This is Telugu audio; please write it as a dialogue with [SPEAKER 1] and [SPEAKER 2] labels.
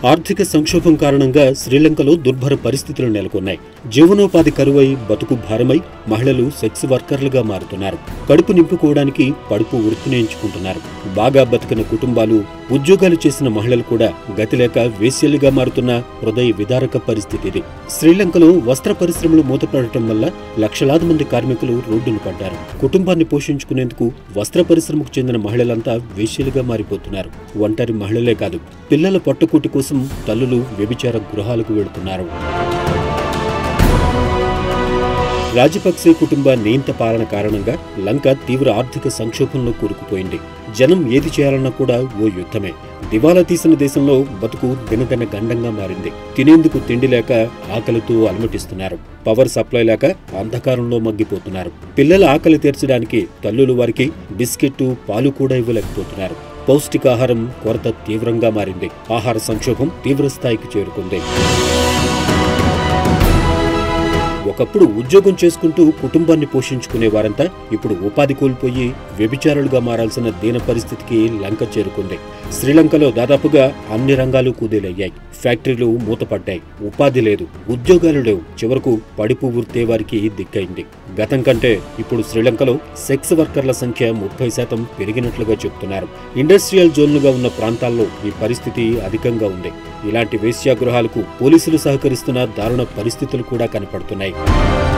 [SPEAKER 1] ఆర్థిక సంక్షోభం కారణంగా శ్రీలంకలో దుర్భర పరిస్థితులు నెలకొన్నాయి జీవనోపాధి కరువై బతుకు భారమై మహిళలు సెక్స్ వర్కర్లుగా మారుతున్నారు కడుపు నింపుకోవడానికి పడుపు వృత్తిని ఎంచుకుంటున్నారు బాగా బతికిన కుటుంబాలు ఉద్యోగాలు చేసిన మహిళలు కూడా గతిలేక వేశ్యలుగా మారుతున్న హృదయ విదారక పరిస్థితి ఇది శ్రీలంకలో వస్త్ర పరిశ్రమలు మూతపడటం వల్ల లక్షలాది మంది కార్మికులు రోడ్డును పడ్డారు కుటుంబాన్ని పోషించుకునేందుకు వస్త్ర పరిశ్రమకు చెందిన మహిళలంతా వేశ్యలుగా మారిపోతున్నారు ఒంటరి మహిళలే కాదు పిల్లల పట్టుకూటి కోసం తల్లులు వ్యభిచార గృహాలకు వెళుతున్నారు రాజపక్సే కుటుంబ నియంత పాలన కారణంగా లంక తీవ్ర ఆర్థిక సంక్షోభంలో కూరుకుపోయింది జనం ఏది చేయాలన్నా కూడా ఓ యుద్ధమే దివాలా తీసిన దేశంలో బతుకు దినదిన గండంగా మారింది తినేందుకు తిండి లేక ఆకలితో అలమటిస్తున్నారు పవర్ సప్లై లేక అంధకారంలో మగ్గిపోతున్నారు పిల్లల ఆకలి తీర్చడానికి తల్లులు వారికి బిస్కెట్టు పాలు కూడా ఇవ్వలేకపోతున్నారు పౌష్టికాహారం కొరత తీవ్రంగా మారింది ఆహార సంక్షోభం తీవ్ర స్థాయికి చేరుకుంది ఒకప్పుడు ఉద్యోగం చేసుకుంటూ కుటుంబాన్ని పోషించుకునే వారంతా ఇప్పుడు ఉపాధి కోల్పోయి వ్యభిచారులుగా మారాల్సిన దీన పరిస్థితికి లంక చేరుకుంది శ్రీలంకలో దాదాపుగా అన్ని రంగాలు కుదేలయ్యాయి ఫ్యాక్టరీలు మూతపడ్డాయి ఉపాధి లేదు ఉద్యోగాలు లేవు చివరకు పడిపు వృత్తే వారికి దిక్కైంది గతం కంటే ఇప్పుడు శ్రీలంకలో సెక్స్ వర్కర్ల సంఖ్య ముప్పై శాతం పెరిగినట్లుగా చెబుతున్నారు ఇండస్ట్రియల్ జోన్లుగా ఉన్న ప్రాంతాల్లో ఈ పరిస్థితి అధికంగా ఉంది ఇలాంటి వేశ్యాగృహాలకు పోలీసులు సహకరిస్తున్న దారుణ పరిస్థితులు కూడా కనపడుతున్నాయి